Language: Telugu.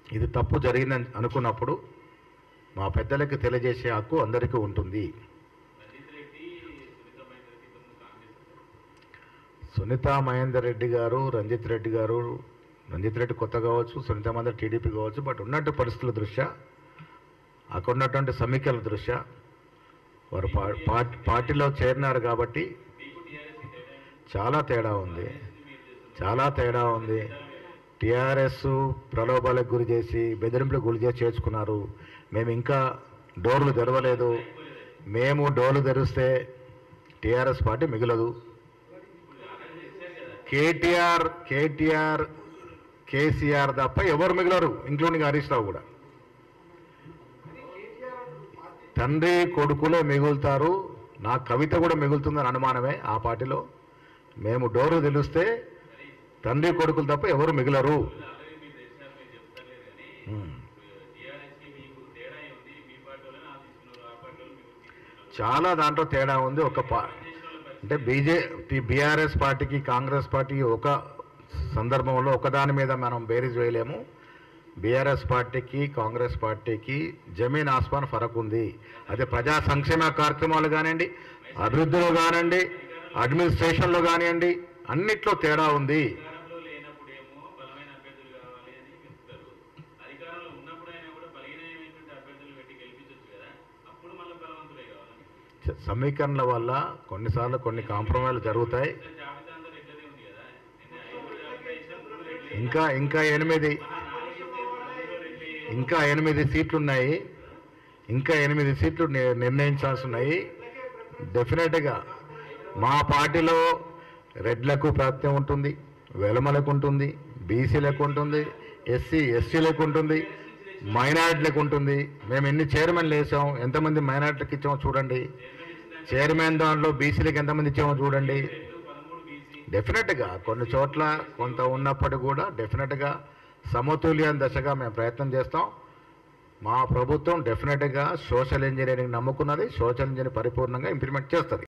ఇది తప్పు జరిగిందని అనుకున్నప్పుడు మా పెద్దలకి తెలియజేసే హక్కు అందరికీ ఉంటుంది సునీత మహేందర్ రెడ్డి గారు రంజిత్ రెడ్డి గారు రంజిత్ రెడ్డి కొత్త కావచ్చు సునీత మహేందర్ టీడీపీ కావచ్చు బట్ ఉన్నట్టు పరిస్థితుల దృష్ట్యా అక్కడ ఉన్నటువంటి సమీక్షల దృష్ట్యా వారు పా- పార్టీ పార్టీలో చేరినారు కాబట్టి చాలా తేడా ఉంది చాలా తేడా ఉంది టీఆర్ఎస్ ప్రలోభాలకు గురి చేసి బెదిరింపులకు గురి చేసి చేర్చుకున్నారు మేము ఇంకా డోర్లు తెరవలేదు మేము డోర్లు తెరిస్తే టీఆర్ఎస్ పార్టీ మిగలదు కేటీఆర్ కేటీఆర్ కేసీఆర్ తప్ప ఎవరు మిగలరు ఇంక్లూడింగ్ హరీష్ రావు కూడా తండ్రి కొడుకులే మిగులుతారు నా కవిత కూడా మిగులుతుందని అనుమానమే ఆ పార్టీలో మేము డోరు తెలిస్తే తండ్రి కొడుకులు తప్ప ఎవరు మిగలరు ఉమ్. చాలా దాంట్లో తేడా ఉంది ఒక పా అంటే బీజేపీ బీఆర్ఎస్ పార్టీకి కాంగ్రెస్ పార్టీ ఒక సందర్భంలో ఒకదాని మీద మనం బేరీజ్ వేయలేము బీఆర్ఎస్ పార్టీకి కాంగ్రెస్ పార్టీకి జమీన్ ఆస్మాన్ ఫరక్ ఉంది అదే ప్రజా సంక్షేమ కార్యక్రమాలు కానివ్వండి అభివృద్ధిలో కానివ్వండి అడ్మినిస్ట్రేషన్లో కానివ్వండి అన్నిట్లో తేడా ఉంది అధికారంలో లేనప్పుడేమో బలమైన అభ్యర్థులు కావాలి అని చెప్తారు అధికారంలో ఉన్నప్పుడైనా కూడా బలహీనమైనటువంటి అభ్యర్థులు పెట్టి గెలిపించవచ్చు కదా అప్పుడు మళ్ళీ బలవంతులే కావాలి సమీకరణల వల్ల కొన్నిసార్లు కొన్ని కాంప్రమైజ్లు జరుగుతాయి జాబితా అంతా రెడ్లదే ఉంది కదా నిన్న ఐదు జాబితా ఇచ్చిన మూడు రెడ్లే ఇంకా ఇంకా ఎనిమిది ఇంకా ఎనిమిది సీట్లు ఉన్నాయి ఇంకా ఎనిమిది సీట్లు ని- నిర్ణయించాల్సి ఉన్నాయి డెఫినెట్గా మా పార్టీలో రెడ్లకు ప్రాప్త్యం ఉంటుంది వెలమలకు ఉంటుంది బీసీలకు ఉంటుంది ఎస్సీ ఎస్సీలకు ఉంటుంది మైనారిటీలకు ఉంటుంది మేము ఎన్ని చైర్మన్లు వేసాం ఎంతమంది మైనారిటీలకు ఇచ్చామో చూడండి చైర్మన్ దాంట్లో బీసీలకు ఎంతమంది ఇచ్చామో చూడండి డెఫినెట్గా కొన్ని చోట్ల కొంత ఉన్నప్పటికీ కూడా డెఫినెట్గా సమతుల్యం దశగా మేము ప్రయత్నం చేస్తాం మా ప్రభుత్వం డెఫినెట్గా సోషల్ ఇంజనీరింగ్ నమ్ముకున్నది సోషల్ ఇంజనీరింగ్ పరిపూర్ణంగా ఇంప్లిమెంట్ చేస్తుంది